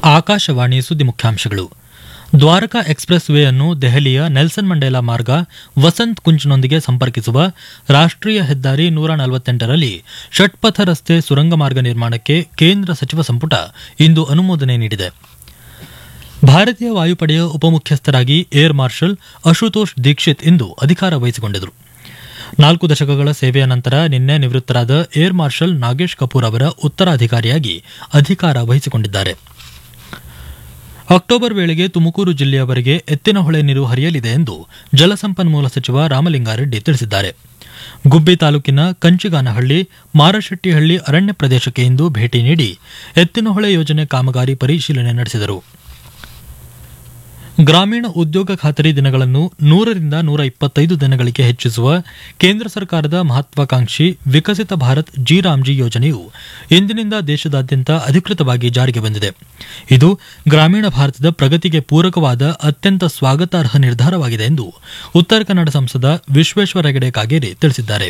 ಆಕಾಶವಾಣಿ ಸುದ್ದಿ ಮುಖ್ಯಾಂಶಗಳು Dwarka express way ಅನ್ನು ದೆಹಲಿಯ ನೆಲ್ಸನ್ ಮಂಡೇಲಾ ಮಾರ್ಗ ವಸಂತ್ ಕುಂಜ್ನೊಂದಿಗೆ ಸಂಪರ್ಕಿಸುವ ರಾಷ್ಟ್ರೀಯ ಹೆದ್ದಾರಿ ನೂರ ನಲವತ್ತೆಂಟರಲ್ಲಿ ಷಟ್ಪಥ ರಸ್ತೆ ಸುರಂಗ ಮಾರ್ಗ ನಿರ್ಮಾಣಕ್ಕೆ ಕೇಂದ್ರ ಸಚಿವ ಸಂಪುಟ ಇಂದು ಅನುಮೋದನೆ ನೀಡಿದೆ ಭಾರತೀಯ ವಾಯುಪಡೆಯ ಉಪಮುಖ್ಯಸ್ಥರಾಗಿ ಏರ್ ಮಾರ್ಷಲ್ ಅಶುತೋಷ್ ದೀಕ್ಷಿತ್ ಇಂದು ಅಧಿಕಾರ ವಹಿಸಿಕೊಂಡಿದ್ದರು ನಾಲ್ಕು ದಶಕಗಳ ಸೇವೆಯ ನಂತರ ನಿನ್ನೆ ನಿವೃತ್ತರಾದ ಏರ್ ಮಾರ್ಷಲ್ ನಾಗೇಶ್ ಕಪೂರ್ ಅವರ ಉತ್ತರಾಧಿಕಾರಿಯಾಗಿ ಅಧಿಕಾರ ವಹಿಸಿಕೊಂಡಿದ್ದಾರೆ ಅಕ್ಟೋಬರ್ ವೇಳೆಗೆ ತುಮಕೂರು ಜಿಲ್ಲೆಯವರೆಗೆ ಎತ್ತಿನಹೊಳೆ ನೀರು ಹರಿಯಲಿದೆ ಎಂದು ಜಲಸಂಪನ್ಮೂಲ ಸಚಿವ ರಾಮಲಿಂಗಾರೆಡ್ಡಿ ತಿಳಿಸಿದ್ದಾರೆ ಗುಬ್ಬಿ ತಾಲೂಕಿನ ಕಂಚಿಗಾನಹಳ್ಳಿ ಮಾರಶೆಟ್ಟಿಹಳ್ಳಿ ಅರಣ್ಯ ಪ್ರದೇಶಕ್ಕೆ ಇಂದು ಭೇಟಿ ನೀಡಿ ಎತ್ತಿನಹೊಳೆ ಯೋಜನೆ ಕಾಮಗಾರಿ ಪರಿಶೀಲನೆ ನಡೆಸಿದರು ಗ್ರಾಮೀಣ ಉದ್ಯೋಗ ಖಾತರಿ ದಿನಗಳನ್ನು ನೂರರಿಂದ ನೂರ ಇಪ್ಪತ್ತೈದು ದಿನಗಳಿಗೆ ಹೆಚ್ಚಿಸುವ ಕೇಂದ್ರ ಸರ್ಕಾರದ ಮಹತ್ವಾಕಾಂಕ್ಷಿ ವಿಕಸಿತ ಭಾರತ್ ಜಿ ರಾಮ್ಜಿ ಯೋಜನೆಯು ಇಂದಿನಿಂದ ದೇಶದಾದ್ಯಂತ ಅಧಿಕೃತವಾಗಿ ಜಾರಿಗೆ ಬಂದಿದೆ ಇದು ಗ್ರಾಮೀಣ ಭಾರತದ ಪ್ರಗತಿಗೆ ಪೂರಕವಾದ ಅತ್ಯಂತ ಸ್ವಾಗತಾರ್ಹ ನಿರ್ಧಾರವಾಗಿದೆ ಎಂದು ಉತ್ತರ ಕನ್ನಡ ಸಂಸದ ವಿಶ್ವೇಶ್ವರ ಹೆಗಡೆ ಕಾಗೇರಿ ತಿಳಿಸಿದ್ದಾರೆ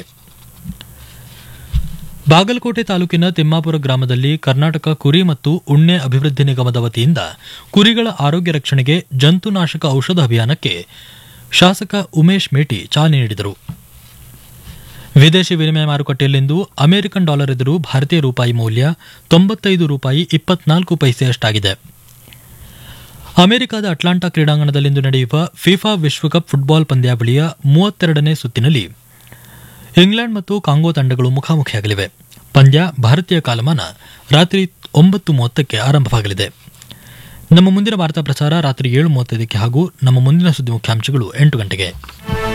ಬಾಗಲಕೋಟೆ ತಾಲೂಕಿನ ತಿಮ್ಮಾಪುರ ಗ್ರಾಮದಲ್ಲಿ ಕರ್ನಾಟಕ ಕುರಿ ಮತ್ತು ಉಣ್ಣೆ ಅಭಿವೃದ್ಧಿ ನಿಗಮದ ವತಿಯಿಂದ ಕುರಿಗಳ ಆರೋಗ್ಯ ರಕ್ಷಣೆಗೆ ಜಂತುನಾಶಕ ಔಷಧ ಅಭಿಯಾನಕ್ಕೆ ಶಾಸಕ ಉಮೇಶ್ ಮೇಟಿ ಚಾಲನೆ ನೀಡಿದರು ವಿದೇಶಿ ವಿನಿಮಯ ಮಾರುಕಟ್ಟೆಯಲ್ಲಿಂದು ಅಮೆರಿಕನ್ ಡಾಲರ್ ಎದುರು ಭಾರತೀಯ ರೂಪಾಯಿ ಮೌಲ್ಯ ತೊಂಬತ್ತೈದು ರೂಪಾಯಿ ಇಪ್ಪತ್ನಾಲ್ಕು ಪೈಸೆಯಷ್ಟಾಗಿದೆ ಅಮೆರಿಕದ ಅಟ್ಲಾಂಟಾ ಕ್ರೀಡಾಂಗಣದಲ್ಲಿಂದು ನಡೆಯುವ ಫಿಫಾ ವಿಶ್ವಕಪ್ ಫುಟ್ಬಾಲ್ ಪಂದ್ಯಾವಳಿಯ ಮೂವತ್ತೆರಡನೇ ಸುತ್ತಿನಲ್ಲಿ ಇಂಗ್ಲೆಂಡ್ ಮತ್ತು ಕಾಂಗೋ ತಂಡಗಳು ಮುಖಾಮುಖಿಯಾಗಲಿವೆ ಪಂದ್ಯ ಭಾರತೀಯ ಕಾಲಮಾನ ರಾತ್ರಿ ಒಂಬತ್ತು ಮೂವತ್ತಕ್ಕೆ ಆರಂಭವಾಗಲಿದೆ ನಮ್ಮ ಮುಂದಿನ ವಾರ್ತಾ ಪ್ರಸಾರ ರಾತ್ರಿ ಏಳು ಮೂವತ್ತೈದಕ್ಕೆ ಹಾಗೂ ನಮ್ಮ ಮುಂದಿನ ಸುದ್ದಿ ಮುಖ್ಯಾಂಶಗಳು ಎಂಟು ಗಂಟೆಗೆ